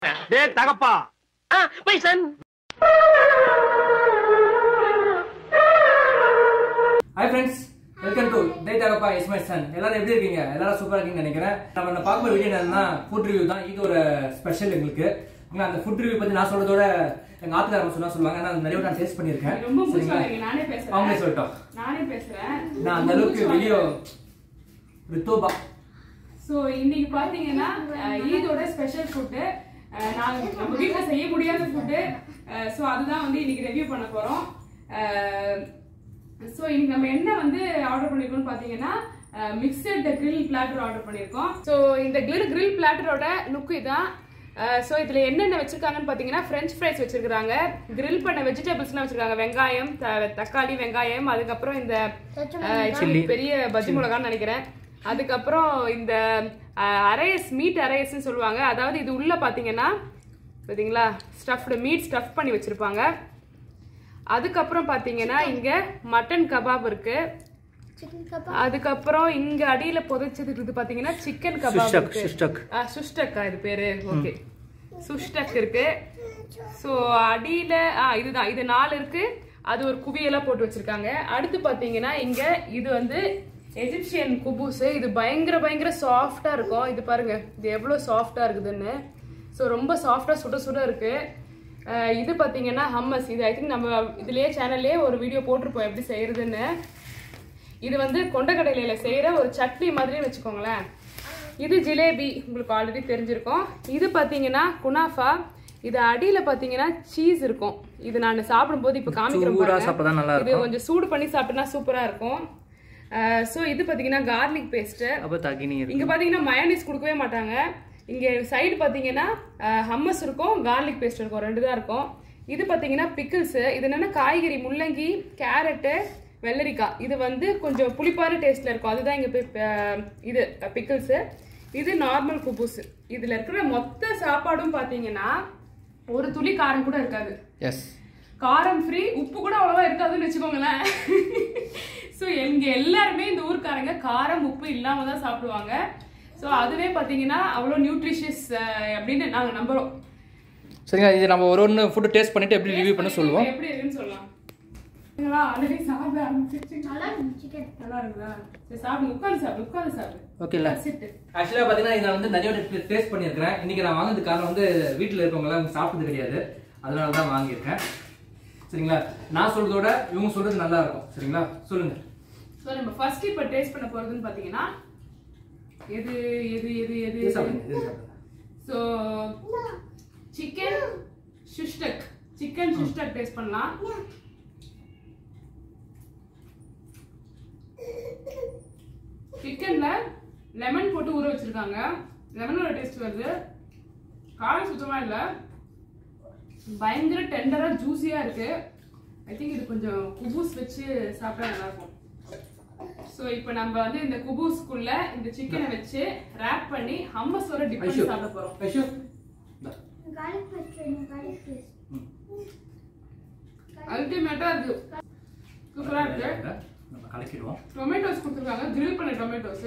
டே தகப்பா பைசன் hi friends welcome to டே தகப்பா இஸ் மை சன் எல்லாரும் எப்படி இருக்கீங்க எல்லாரும் சூப்பரா இருக்கீங்கன்னு நினைக்கிறேன் நம்ம இந்த பார்க்க போற வீடியோ என்னன்னா ஃபுட் ரிவ்யூ தான் இது ஒரு ஸ்பெஷல் எங்களுக்கு ஏன்னா, அந்த ஃபுட் ரிவ்யூ பத்தி நான் சொல்றதோட எங்க ஆத்துக்காரங்க சொன்னா சொல்லுவாங்க நான் நிறைய நான் டேஸ்ட் பண்ணியிருக்கேன் ரொம்ப சரிங்களா புதுசா இருக்கு. நானே பேசுறேன். அவங்களே சொல்லட்டும் நானே பேசுறேன் நான் அந்த அளவுக்கு வெளியோ ரித்தோபா சோ இன்னைக்கு பாத்தீங்கன்னா அஹ், ஈதோட ஸ்பெஷல் ஃபுட்டு நாங்க நம்ம வீட்ல செய்ய முடியாத ஃபுட்டு சோ அதுதான் வந்து இன்னைக்கு ரிவ்யூ பண்ண போறோம் சோ இன்னைக்கு நம்ம என்ன வந்து ஆர்டர் பண்ணிருக்கோம்னு பாத்தீங்கன்னா மிக்சட் கிரில் பிளாட்டர் ஆர்டர் பண்ணிருக்கோம் சோ இந்த கிரில் கிரில் பிளாட்டரோட லுக் இதான் ஸோ இதுல என்னென்ன வச்சிருக்காங்கன்னு பாத்தீங்கன்னா ஃப்ரெஞ்ச் ஃப்ரைஸ் வச்சிருக்காங்க கிரில் பண்ண வெஜிடபிள்ஸ்லாம் வச்சிருக்காங்க வெங்காயம் த- தக்காளி வெங்காயம் அதுக்கப்புறம் இந்த அஹ், இது பெரிய பஜ்ஜி மிளகான்னு நினைக்கிறேன் அதுக்கப்புறம் இந்த அஹ், அரேஸ் மீட் அரேஸ்ன்னு சொல்லுவாங்க அதாவது இது உள்ள பாத்தீங்கன்னா பாத்தீங்களா ஸ்டஃப்டு மீட் ஸ்டஃப் பண்ணி வச்சிருப்பாங்க அதுக்கப்புறம் பாத்தீங்கன்னா இங்க மட்டன் கபாப் இருக்கு அதுக்கப்புறம் இங்க அடியில புதைச்சது இருக்குது பாத்தீங்கன்னா சிக்கன் கபாப் சுஷ்டக், இருக்கு சுஷ்டக். ஆ, சுஷ்டக்கா இது பேரு ஓகே சுஷ்டக் இருக்கு சோ அடியில ஆ இதுதான் இது நாலு இருக்கு அது ஒரு குவியலா போட்டு வச்சிருக்காங்க அடுத்து பாத்தீங்கன்னா இங்க இது வந்து எஜிப்சியன் குபூஸ் இது பயங்கர பயங்கர சாஃப்டா இருக்கும் இது பாருங்க இது எவ்வளவு சாஃப்டா இருக்குதுன்னு ஸோ ரொம்ப சாஃப்டா சுட சுட இருக்கு அஹ் இது பாத்தீங்கன்னா ஹம்மஸ் இது ஐ திங்க் நம்ம இதுலயே சேனல்லே ஒரு வீடியோ போட்டிருப்போம் எப்படி செய்யறதுன்னு இது வந்து கொண்டக்கடலையில செய்யற ஒரு சட்னி மாதிரி வச்சுக்கோங்களேன் இது ஜிலேபி உங்களுக்கு ஆல்ரெடி தெரிஞ்சிருக்கும் இது பாத்தீங்கன்னா குனாஃபா இது அடியில பாத்தீங்கன்னா சீஸ் இருக்கும் இது நான் சாப்பிடும்போது இப்ப காமிக்கிறேன் சூடா பாருங்க. சாப்பிட்டா நல்லா இது கொஞ்சம் சூடு பண்ணி சாப்பிட்டா சூப்பரா இருக்கும் ஸோ இது பாத்தீங்கன்னா கார்லிக் பேஸ்ட் அப்ப தகினி இருக்கு இங்க பாத்தீங்கன்னா மயோனைஸ் கொடுக்கவே மாட்டாங்க இங்க சைடு பாத்தீங்கன்னா ஹம்மஸ் இருக்கும் கார்லிக் பேஸ்ட் இருக்கும் ரெண்டு தான் இருக்கும் இது பாத்தீங்கன்னா பிக்கிள்ஸ் இது என்னன்னா காய்கறி முள்ளங்கி கேரட்டு வெள்ளரிக்காய் இது வந்து கொஞ்சம் புளிப்பான டேஸ்ட்ல இருக்கும் அதுதான் இங்க பி- அஹ், இது பிக்கிள்ஸ் இது நார்மல் குபூஸ் இதுல இருக்கிற மொத்த சாப்பாடும் பாத்தீங்கன்னா ஒரு துளி காரம் கூட இருக்காது எஸ் காரம் ஃப்ரீ உப்பு கூட அவ்வளவா இருக்காதுன்னு வச்சுக்கோங்களேன் ஸோ எங்க எல்லாருமே இந்த ஊர்க்காரங்க காரம் உப்பு இல்லாம தான் சாப்பிடுவாங்க ஸோ அதுவே பார்த்தீங்கன்னா அவ்வளோ நியூட்ரிஷியஸ் அப்படின்னு நாங்க நம்புறோம் சரிங்க இது நம்ம ஒரு ஒன்று ஃபுட்டு டேஸ்ட் பண்ணிட்டு எப்படி ரிவ்யூ பண்ண சொல்லுவோம் எப்படி இருக்குன்னு சொல்லலாம் ஆல்ரெடி சாப்பிட ஆரம்பிச்சிருச்சு நல்லா நல்லா இருக்குதா சரி சாப்பிடு உட்காந்து சாப்பிடு உட்காந்து சாப்பிடு ஓகேல சிட்டு ஆக்சுவலாக பார்த்தீங்கன்னா இதை வந்து நிறைய டேஸ்ட் பண்ணியிருக்கிறேன் இன்னைக்கு நான் வாங்கினது காரணம் வந்து வீட்டில் இருக்கவங்களாம் சாப்பிட்டது கிடையாது அதனால தான் வாங்கியிருக்கேன் சரிங்களா நான் சொல்றதோட இவங்க சொல்றது நல்லா இருக்கும் சரிங்களா சொல்லுங்க ஸோ நம்ம ஃபர்ஸ்ட் இப்போ டேஸ்ட் பண்ண போறதுன்னு பார்த்தீங்கன்னா எது எது எது எது இது சாப்பிடுங்க இது சாப்பிடுங்க ஸோ சிக்கன் ஷுஷ்டக் சிக்கன் ஷுஷ்டக் டேஸ்ட் பண்ணலாம் சிக்கன்ல லெமன் போட்டு ஊற வச்சிருக்காங்க லெமனோட டேஸ்ட் வருது காரம் சுத்தமா இல்ல பயங்கர டெண்டரா ஜூஸியா இருக்கு ஐ திங்க் இது கொஞ்சம் குபூஸ் வச்சு சாப்பிட்டா நல்லா இருக்கும் ஸோ இப்போ நம்ம வந்து இந்த குபூஸ்க்குள்ள இந்த சிக்கனை வச்சு ரேப் பண்ணி ஹம்மஸோட டிப் பண்ணி ஐஷு சாப்பிட போறோம் ஐஷு இந்தா. ம். அல்டிமேட்டா இருக்கு சூப்பரா இருக்கு நம்ம கலக்கிடுவோம் டொமேட்டோஸ் கொடுத்துருக்காங்க கிரில் பண்ண டொமேட்டோஸ்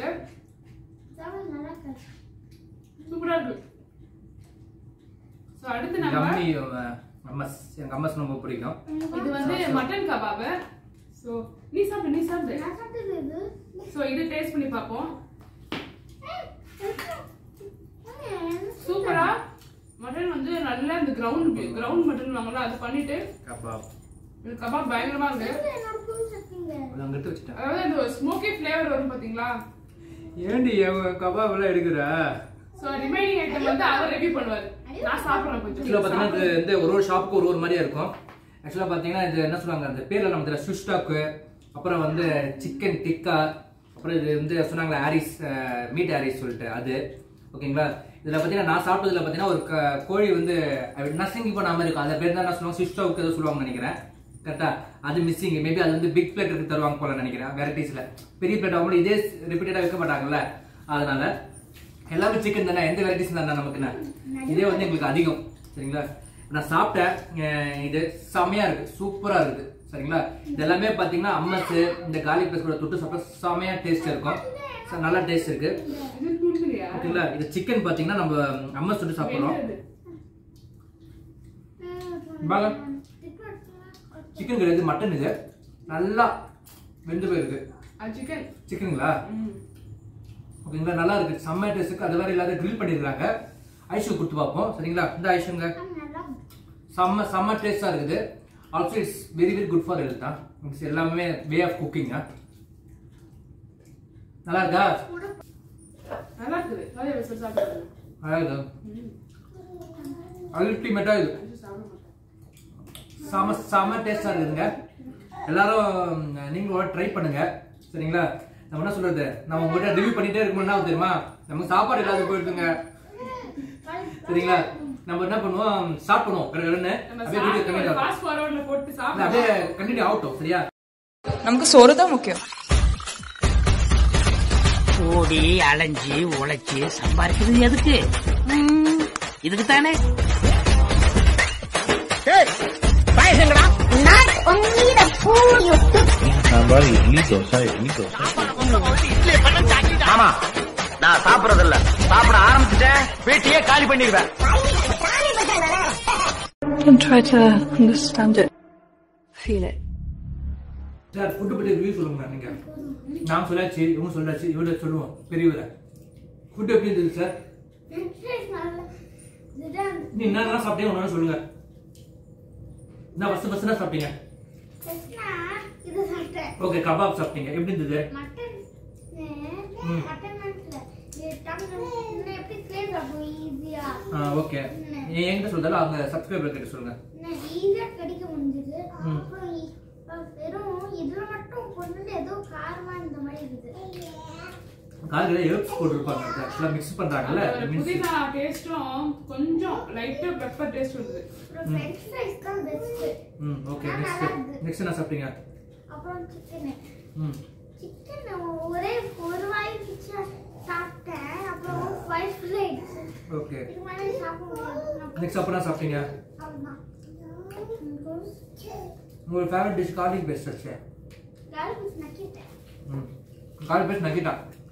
சூப்பரா இருக்கு ஸோ அடுத்து எங்க நம்ம அம்மி அம்மஸ் எங்க அம்மஸ் ரொம்ப பிடிக்கும் இது வந்து மட்டன் கபாப் ஸோ நீ சாப்பிடு நீ சாப்பிடு ஸோ இது டேஸ்ட் பண்ணி பார்ப்போம் சூப்பரா மட்டன் வந்து நல்லா இந்த கிரவுண்ட் கிரவுண்ட் மட்டன் வாங்கலாம் அது பண்ணிட்டு கபாப் இந்த கபாப் பயங்கரமா இருக்கு அது அங்க எடுத்து வச்சுட்டேன் அதாவது இந்த ஸ்மோக்கி ஃப்ளேவர் வரும் பாத்தீங்களா ஏண்டி கபாப் எல்லாம் எடுக்கிற ஸோ ரிமைனிங் ஐட்டம் வந்து அவர் ரிவ்யூ பண்ணுவாரு நான் சாப்பிடுறேன் ஆக்சுவலாக கொஞ்சம் பார்த்தீங்கன்னா இது வந்து ஒரு ஒரு ஷாப்புக்கு ஒரு ஒரு மாதிரியா இருக்கும் ஆக்சுவலாக பார்த்தீங்கன்னா இது என்ன சொல்லுவாங்க அந்த பேரில் நம்ம தெரியல சுஷ்டாக்கு அப்புறம் வந்து சிக்கன் டிக்கா அப்புறம் இது வந்து சொன்னாங்களே ஆரிஸ் மீட் ஆரிஸ் சொல்லிட்டு அது ஓகேங்களா இதில் பார்த்தீங்கன்னா நான் சாப்பிட்டதுல பார்த்தீங்கன்னா ஒரு க- கோழி வந்து நசிங்கி பண்ண மாதிரி இருக்கும் அந்த பேர் தான் என்ன சொல்லுவாங்க சுஷ்டாவுக்கு ஏதோ சொல்லுவாங்கன்னு நினைக்கிறேன் கரெக்டா அது மிஸ்ஸிங் மேபி அது வந்து பிக் பிளேட் இருக்கு தருவாங்க போல நினைக்கிறேன் வெரைட்டிஸ்ல பெரிய பிளேட் அவங்க இதே ரிப்பீட்டடா வைக்க மாட்டாங்கல்ல அதனால எல்லாமே சிக்கன் தானே எந்த வெரைட்டிஸ் தானே நமக்கு என்ன இதே வந்து எங்களுக்கு அதிகம் சரிங்களா நான் சாப்பிட்டேன் அஹ் இது செமையா இருக்கு சூப்பரா இருக்குது சரிங்களா இது எல்லாமே பாத்தீங்கன்னா அம்மஸ் இந்த கார்லிக் பேஸ்ட் கூட தொட்டு சாப்பிட்டா செமையா டேஸ்ட் இருக்கும் ச- நல்லா டேஸ்ட் இருக்கு இது தூண்டுறியா ஓகேங்களா இது சிக்கன் பாத்தீங்கன்னா நம்ம அம்மஸ் தொட்டு சாப்பிடுறோம் பாருங்க சிக்கன் கிடையாது மட்டன் இது நல்லா வெந்து போயிருக்கு அது சிக்கன் சிக்கனுங்களா ஓகேங்களா நல்லா இருக்கு செம்ம டேஸ்ட்டுக்கு அது வேற இல்லாத கிரில் பண்ணிருக்காங்க ஐஷு கொடுத்து பார்ப்போம் சரிங்களா இந்த ஐஷுங்க செம்ம செம்ம டேஸ்டா இருக்குது also it's very very good for health தான் இட்ஸ் எல்லாமே வே ஆஃப் குக்கிங்கா நல்லா இருக்கா நல்லா இருக்குது சோயா பீஸ் சாப்பிடுறது நல்லா இருக்கு அல்டிமேட்டா இது சாப்பிட மாட்டேன் செம செம டேஸ்டா இருக்குதுங்க எல்லாரும் நீங்களும் ட்ரை பண்ணுங்க சரிங்களா நம்ம என்ன சொல்றது நம்ம உங்ககிட்ட ரிவ்யூ பண்ணிட்டே இருக்கணும்னா தெரியுமா நமக்கு சாப்பாடு இல்லாத போயிடுதுங்க சரிங்களா நம்ம என்ன பண்ணுவோம் ஸ்டார்ட் பண்ணுவோம் கடகடன்னு நம்ம அப்படியே வீடியோ கண்டினியூ ஆகும் ஃபாஸ்ட் ஃபார்வர்ட்ல போட்டு இல்ல, சாப்பிட அப்படியே கண்டினியூ ஆகட்டும் சரியா நமக்கு சோறு தான் முக்கியம் ஓடி அலைஞ்சு உழைச்சு சம்பாதிக்கிறது எதுக்கு இதுக்கு தானே Not only the food you took sambar idli dosa idli dosa ஆமா நான் சாப்பிடறது இல்ல சாப்பிட ஆரம்பிச்சுட்டேன் வீட்டையே காலி பண்ணிடுவேன் and try to understand it feel it sir food பற்றி ரிவ்யூ சொல்லுங்க நீங்க நான் சொல்லாச்சு இவங்க சொல்லாச்சு இவட சொல்லுவோம் பெரியவரை ஃபுட் எப்படி இருந்தது சார் நீ என்னென்ன சாப்பிட்டீங்க ஒன்று சொல்லுங்க நான் ஃபர்ஸ்ட் ஃபர்ஸ்ட் என்ன சாப்பிட்டீங்க இது சாப்பிட்டேன் ஓகே கபாப் சாப்பிட்டீங்க எப்படி இருந்தது மட்டன் ம். மட்டன் எப்படி கிளீன் சாப்பிடுவோம் ஈஸியா ஓகே என்கிட்ட சொல்றதால அவங்க சப்ஸ்கிரைபர் கிட்ட சொல்லுங்க ஈஸியா கடிக்க முடிஞ்சது ம். அப்புறம் இ- வெறும் இதுல மட்டும் கொஞ்சம் ஏதோ காரமா இந்த மாதிரி இருக்குது காலையில ஹெர்ப்ஸ் போட்டுருப்பாங்க ஆக்சுவலாக மிக்ஸ் பண்றாங்கல்ல அதோட மீன்ஸ் புதினா டேஸ்டும் கொஞ்சம் லைட்டா பெப்பர் டேஸ்ட் வருது அப்புறம் ஃப்ரெஞ்ச் ஃப்ரைஸ் தான் பெஸ்ட் ம் ஓகே நெக்ஸ்ட் நெக்ஸ்ட் என்ன சாப்பிட்டீங்க அப்புறம் சிக்கன் ம் சிக்கன் ஒரே ஒரு வாய் பிச்சா சாப்பிட்டேன் அப்புறம் ஃபைவ் பிளேட்ஸ் ஓகே இது மாதிரி சாப்பிட முடியாது நெக்ஸ்ட் அப்புறம் என்ன சாப்பிட்டீங்க அவ்வளோதான் உங்களோட ஃபேவரட் டிஷ் கார்லிக் பேஸ்ட் வச்சு கார்லிக் நக்கிட்டேன் ம் கார்லிக் பேஸ்ட் நக்கிட்டா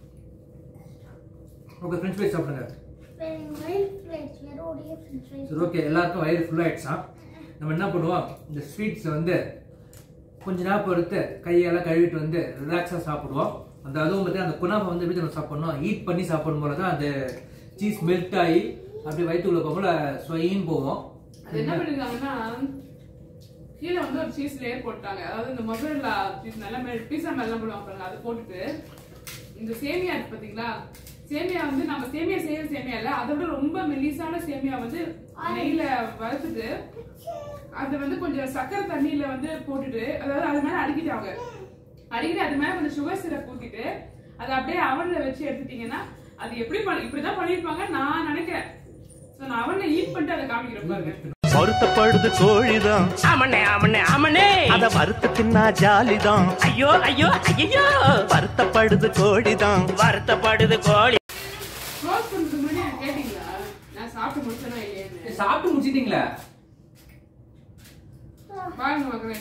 ஓகே ஃப்ரெஞ்ச் ஃப்ரைஸ் சாப்பிடுங்க ஃபைவ் பிளேட்ஸ் வெறும் ஒரே ஃப்ரெஞ்ச் ஃப்ரைஸ் சரி ஓகே எல்லாருக்கும் வயிறு ஃபுல் ஆயிடுச்சா நம்ம என்ன பண்ணுவோம் இந்த ஸ்வீட்ஸ் வந்து கொஞ்ச நேரம் பொறுத்து கையெல்லாம் கழுவிட்டு வந்து ரிலாக்ஸாக சாப்பிடுவோம் அந்த அதுவும் பார்த்தீங்கன்னா அந்த குனாஃபை வந்து எப்படி நம்ம சாப்பிடணும் ஹீட் பண்ணி சாப்பிடும் போல தான் அந்த சீஸ் மெல்ட் ஆகி அப்படியே வயிற்றுக்குள்ள போகும்போல ஸ்வயின்னு போவோம் அது என்ன பண்ணிருக்காங்கன்னா கீழே வந்து ஒரு சீஸ் லேயர் போட்டாங்க அதாவது இந்த மொசரல்லா சீஸ் நல்லா மேல் பீஸா மேலாம் போடுவாங்க பாருங்க அதை போட்டுட்டு இந்த சேமியா இருக்கு பாத்தீங்களா சேமியா வந்து நம்ம சேமியா செய்யற சேமியா இல்ல அதை விட ரொம்ப மெல்லிசான சேமியா வந்து நெய்ல வறுத்துட்டு அது வந்து கொஞ்சம் சக்கரை தண்ணியில வந்து போட்டுட்டு அதாவது அது மேல அடிக்கிட்டாங்க அடிக்கிட்டு அது மேல கொஞ்சம் சுகர் சிரப் ஊத்திட்டு அதை அப்படியே அவன்ல வச்சு எடுத்துட்டீங்கன்னா அது எப்படி பண்ண இப்படிதான் பண்ணிருப்பாங்க நான் நினைக்கிறேன் So, நான் அவன்ல ஈட் பண்ணிட்டு அதை காமிக்கிறேன் பாருங்க வருத்தப்படுது கோழிதான் ஆமண்ணே ஆமண்ணே ஆமண்ணே அத வறுத்து தின்னா ஜாலிதான் ஐயோ ஐயோ ஐயோ வருத்தப்படுது கோழிதான் வருத்தப்படுது கோழி க்ளோஸ் பண்றதுக்கு முன்னாடி எனக்கு கேட்டீங்களா நான் சாப்பிட்டு முடிச்சேனா இல்லையான்னு சாப்பிட்டு முடிச்சிட்டீங்களா பாருங்க மக்களே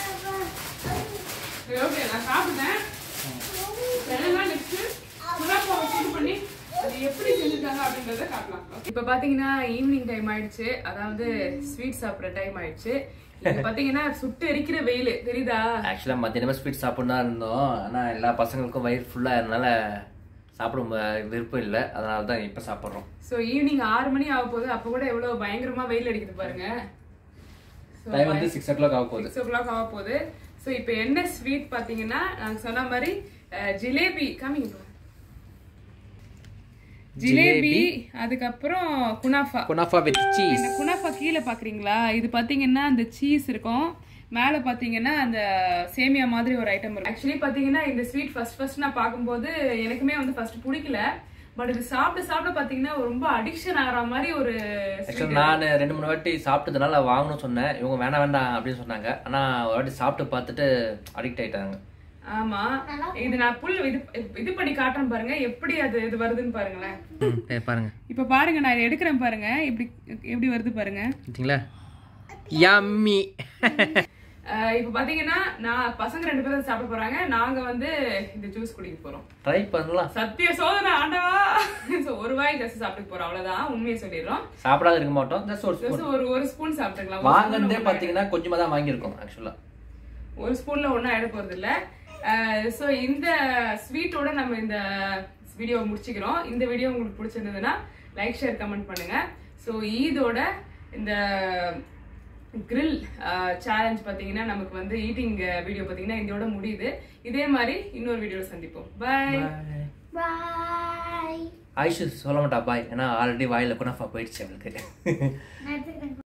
சரி ஓகே நான் சாப்பிட்டேன் என்னெல்லாம் நெக்ஸ்ட் குலாப்பாவை சூடு பண்ணி அது எப்படி செஞ்சிருக்காங்க அப்படின்றத காட்டலாம் இப்போ பாத்தீங்கன்னா ஈவினிங் டைம் ஆயிடுச்சு அதாவது ஸ்வீட் சாப்பிட்ற டைம் ஆயிடுச்சு இங்க பாத்தீங்கன்னா சுட்டு எரிக்கிற வெயில் தெரியுதா ஆக்சுவலாக மத்தியானமாக ஸ்வீட் சாப்பிட்ணும் தான் இருந்தோம் ஆனால் எல்லா பசங்களுக்கும் வயிறு ஃபுல்லாக இருந்தனால சாப்பிட ம- விருப்பம் இல்லை அதனால தான் இப்போ சாப்பிட்றோம் ஸோ ஈவினிங் ஆறு மணி ஆக போகுது அப்போ கூட எவ்வளவு பயங்கரமா வெயில் அடிக்குது பாருங்க So, டைம் வந்து சிக்ஸ் ஓ கிளாக் ஆக போகுது சிக்ஸ் ஓ கிளாக் ஆக போகுது ஸோ இப்போ என்ன ஸ்வீட் பார்த்தீங்கன்னா நாங்கள் சொன்ன மாதிரி அஹ், ஜிலேபி காமிங்க ஜிலேபி அதுக்கப்புறம் குனாஃபா குனாஃபா வித் சீஸ் இந்த குனாஃபா கீழே பார்க்குறீங்களா இது பார்த்தீங்கன்னா அந்த சீஸ் இருக்கும் மேலே பார்த்தீங்கன்னா அந்த சேமியா மாதிரி ஒரு ஐட்டம் இருக்கும் ஆக்சுவலி பார்த்தீங்கன்னா இந்த ஸ்வீட் ஃபர்ஸ்ட் ஃபர்ஸ்ட் நான் பார்க்கும்போது எனக்குமே வந்து ஃபர்ஸ்ட் பிடிக்கல பட் இது சாப்பிட சாப்பிட பார்த்தீங்கன்னா ரொம்ப அடிக்ஷன் ஆகிற மாதிரி ஒரு ஆக்சுவலாக நான் ரெண்டு மூணு வாட்டி சாப்பிட்டதுனால வாங்கணும்னு சொன்னேன் இவங்க வேணாம் வேண்டாம் அப்படின்னு சொன்னாங்க ஆனால் ஒரு வாட்டி சாப்பிட்டு பார்த்துட்டு அடிக்ட் ஆயிட்டாங்க ஆமா இது நான் புல் இது இது பண்ணி காட்டுறேன் பாருங்க எப்படி அது இது வருதுன்னு பாருங்களேன் பாருங்க இப்ப பாருங்க நான் இதை எடுக்கிறேன் பாருங்க இப்படி எப்படி வருது பாருங்க பார்த்தீங்களா யம்மி அஹ் இப்போ பாத்தீங்கன்னா நான் பசங்க ரெண்டு பேரும் சாப்பிட போறாங்க நாங்க வந்து இந்த ஜூஸ் குடிக்க போறோம் ட்ரை பண்ணலாம் சத்திய சோதனை ஆண்டவா So, ஒரு வாய் ஜஸ்ட் சாப்பிட்டு போறோம் அவ்வளவுதான் உண்மையை சொல்லிடுறோம் சாப்பிடாத இருக்க மாட்டோம் ஜஸ்ட் ஒரு Just ஸ்பூன் ஒரு ஒரு ஸ்பூன் சாப்பிட்டுக்கலாம் ஒரு வாங்கினதே spoon ல பாத்தீங்கன்னா கொஞ்சமா தான் வாங்கியிருக்கோம் ஆக்சுவலா ஒரு ஸ்பூன்ல ஒன்றும் ஆயிட போறது இல்ல ஸோ இந்த ஸ்வீட்டோட நம்ம இந்த வீடியோ முடிச்சுக்கிறோம் இந்த வீடியோ உங்களுக்கு பிடிச்சிருந்ததுன்னா லைக் ஷேர் கமெண்ட் பண்ணுங்க ஸோ ஈதோட இந்த grill சேலஞ்ச் பார்த்தீங்கன்னா நமக்கு வந்து ஈட்டிங் வீடியோ பார்த்தீங்கன்னா இதோட முடியுது இதே மாதிரி இன்னொரு வீடியோவில் சந்திப்போம் பாய் பாய் ஆயுஷ் சொல்ல மாட்டா பாய் ஏன்னா ஆல்ரெடி வாயில குணாஃபா போயிடுச்சு அவளுக்கு நான் எடுத்துக்கிறேன்